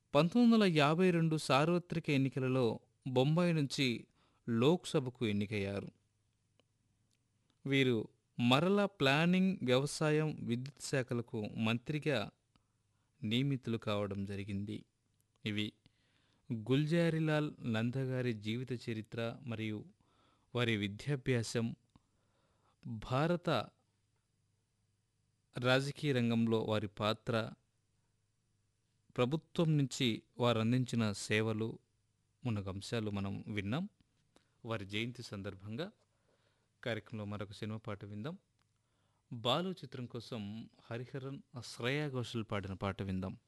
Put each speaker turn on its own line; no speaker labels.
పంతొమ్మిది వందల యాభై రెండు సార్వత్రిక ఎన్నికలలో బొంబాయి నుంచి లోక్సభకు ఎన్నికయ్యారు వీరు మరల ప్లానింగ్ వ్యవసాయం విద్యుత్ శాఖలకు మంత్రిగా నియమితులు కావడం జరిగింది ఇవి గుల్జారిలాల్ నందగారి జీవిత చరిత్ర మరియు వారి విద్యాభ్యాసం భారత రాజకీయ రంగంలో వారి పాత్ర ప్రభుత్వం నుంచి వారు అందించిన సేవలు మున్నగు అంశాలు మనం విన్నాం వారి జయంతి సందర్భంగా కార్యక్రమంలో మరొక సినిమా పాట విందాం బాలు చిత్రం కోసం హరిహరన్ శ్రేయా ఘోషల్ పాడిన పాట విందాం